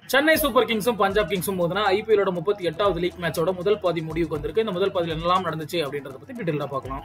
Chennai Super கிங்ஸும் பஞ்சாப் கிங்ஸும் மோதினா ஐபிஎலோட முப்பத்தி எட்டாவது லீக் மேட்சோட முதல் பாதி முடிவுக்கு வந்திருக்கு இந்த முதல் பாதியில் என்னெல்லாம் நடந்துச்சு அப்படின்றத பத்தி டீட்டெயிலா பார்க்கலாம்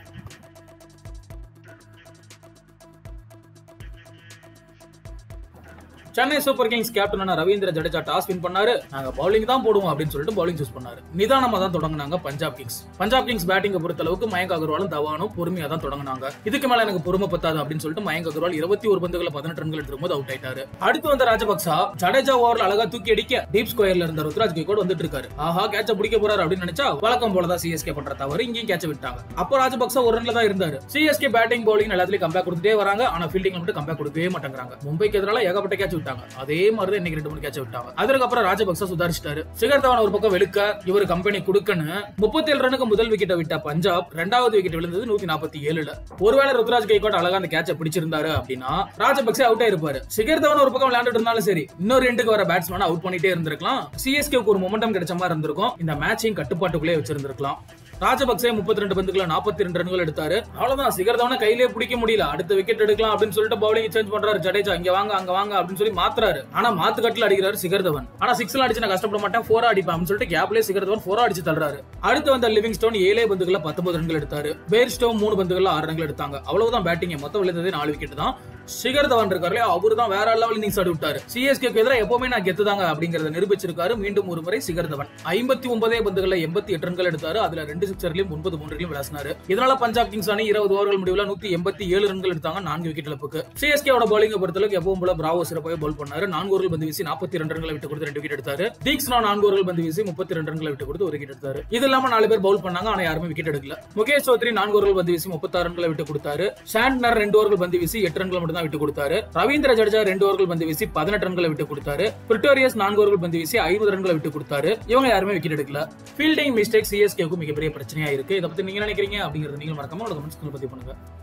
சென்னை சூப்பர் கிங்ஸ் கேப்டனான ரவீந்திர ஜடேஜா டாஸ் வின் பண்ணாரு நாங்க பவுலிங் தான் போடுவோம் அப்படின்னு சொல்லிட்டு பவுலிங் சூஸ் பண்ணாரு நிதானமா தான் தொடங்குனாங்க Punjab Kings Punjab Kings batting பொறுத்த அளவுக்கு மயங்க் அகர்வாலும் தவானும் பொறுமையா தான் தொடங்குனாங்க இதுக்கு மேல எனக்கு பொறுமை பத்தாது அப்படின்னு சொல்லிட்டு மயங்க் அகர்வால் இருபத்தி ஒரு பந்துகளை பதினெட்டு ரன்கள் எடுக்கும்போது அவுட் ஆயிட்டாரு அடுத்து வந்த ராஜபக்சா ஜடேஜா ஓவர்ல அழகா தூக்கி அடிக்க டீப் ஸ்கொயர்ல இருந்த ருத்ராஜ் கெய்கோட் வந்துட்டு இருக்காரு ஆஹா கேட்ச பிடிக்க போறாரு அப்படின்னு நினைச்சா வழக்கம் போலதான் சிஎஸ்கே பண்ற தவறு இங்கேயும் கேட்ச விட்டாங்க அப்போ ராஜபக்சா ஒரு ரன்ல தான் இருந்தாரு சிஎஸ்கே பேட்டிங் பவுலிங் எல்லாத்துலயும் கம்பேக் கொடுத்துட்டே வராங்க ஆனா ஃபீல்டிங்ல மட்டும் கம்பேக் கொடுக்கவே மாட்டேங்கிறாங்க மும்பைக்கு எதிரால ஏகப்பட்ட கேட்ச் விட்டாங்க அதே மாதிரி தான் இன்னைக்கு ரெண்டு மூணு கேட்ச் விட்டாங்க அதுக்கப்புறம் ராஜபக்சா சுதாரிச்சிட்டாரு சிகர் தவான் ஒரு பக்கம் வெளுக்க இவர் கம்பெனி கொடுக்கன்னு முப்பத்தி ஏழு ரனுக்கு முதல் விக்கெட்டை விட்ட பஞ்சாப் ரெண்டாவது விக்கெட் விழுந்தது நூத்தி நாற்பத்தி ஏழுல ஒருவேளை ருத்ராஜ் கைகோட் அழகா அந்த கேட்சை பிடிச்சிருந்தாரு அப்படின்னா ராஜபக்சே அவுட் ஆயிருப்பாரு சிகர் தவான் ஒரு பக்கம் விளையாண்டுட்டு இருந்தாலும் சரி இன்னொரு ரெண்டுக்கு வர பேட்ஸ்மேன் அவுட் பண்ணிட்டே இருந்திருக்கலாம் சிஎஸ்கேக்கு ஒரு மொமெண்டம் கிடைச்ச மாதிரி இருந்திருக்கும் இந்த மேட்சையும் கட்டுப்பாட்டுக்குள்ளே வச்சிருந்திருக்கலாம் ராஜபக்சே முப்பத்தி ரெண்டு பந்துக்குள்ள நாற்பத்தி ரெண்டு ரன்கள் எடுத்தாரு அவ்வளவுதான் சிகர் தவனை கையிலே பிடிக்க முடியல அடுத்த விக்கெட் எடுக்கலாம் அப்படின்னு சொல்லிட்டு பவுலிங் சேஞ்ச் பண்றாரு ஜடேஜா இங்க வாங்க அங்க வாங்க அப்படின்னு சொல்லி மாத்துறாரு ஆனா மாத்து கட்டில அடிக்கிறாரு சிகர் தவன் ஆனா சிக்ஸ்ல அடிச்சு நான் கஷ்டப்பட மாட்டேன் ஃபோரா அடிப்பேன் அப்படின்னு சொல்லிட்டு கேப்லேயே சிகர் தவன் ஃபோரா அடிச்சு தள்ளுறாரு அடுத்து வந்த லிவிங் ஸ்டோன் ஏழே பந்துக்குள்ள பத்தொன்பது ரன்கள் எடுத்தாரு பேர் ஸ்டோன் மூணு பந்துகள்ல ஆறு ரன்கள் எடுத்தாங்க அவ்வளவுதான் பேட்டிங் மொத்தம் விழுந்ததே நாலு விக்கெட் தான் சிகர் தவன் இருக்காரு அவரு தான் வேற லெவல் இன்னிங்ஸ் ஆடி விட்டாரு சிஎஸ்கேக்கு எதிராக எப்பவுமே நான் கெத்துதாங்க அப்படிங்கறத நிரூபிச்சிருக்காரு மீண்டும் ஒரு முறை சிகர் தவன் ஐம்பத்தி ஒன்பதே பந்துகள்ல எண்பத்தி எட்டு ரன்கள் எடுத்தாரு அதுல ரெண்டு சிக்ஸர்லயும் ஒன்பது மூன்றுலையும் விளாசினாரு இதனால பஞ்சாப் கிங்ஸ் அணி இருபது ஓவர்கள் முடிவுல நூத்தி எண்பத்தி ஏழு ரன்கள் எடுத்தாங்க நான்கு விக்கெட் இழப்புக்கு சிஎஸ்கேவோட பவுலிங் பொறுத்தளவுக்கு எப்பவும் போல பிராவோ சிறப்பாக பவுல் பண்ணாரு நான்கு ஓவர்கள் பந்து வீசி நாற்பத்தி ரெண்டு ரன்களை விட்டு கொடுத்து ரெண்டு விக்கெட் எடுத்தாரு தீக்ஸ்னா நான்கு ஓவர்கள் பந்து வீசி முப்பத்தி ரெண்டு ரன்களை விட்டு கொடுத்து ஒரு விக்கெட் எடுத்தாரு இது இல்லாம நாலு பேர் பவுல் பண்ணாங்க ஆனா யாருமே விக்கெட் எடுக்கல முகேஷ் சௌத்ரி நான்கு ஓவர்கள் பந்து வீசி முப்பத்தாறு ரன்களை விட்டு கொடுத்தாரு சாண்ட்னர் ரெண்டு ஓவர்கள் பந்து வீசி எட்டு ரன்களை மட்டும் தான் விட்டு கொடுத்தாரு ரவீந்திர ஜடேஜா ரெண்டு ஓவர்கள் பந்து வீசி பதினெட்டு ரன்களை விட்டு கொடுத்தாரு பிரிட்டோரியஸ் நான்கு ஓவர்கள் பந்து வீசி ஐம்பது ரன்களை விட்டு கொடுத்தாரு இவங்க யாருமே விக்கெட் எடுக்கல ஃபீல்டிங் மிஸ்டேக் சிஎஸ்கேக்கும் மிகப்பெரிய பிரச்சனையா இருக்கு இதை பத்தி நீங்க நினைக்கிறீங்க அப்படிங்கறது நீங்க மறக்காம உங்க கமெண்ட்ஸ் பதிவு பண்ணுங்க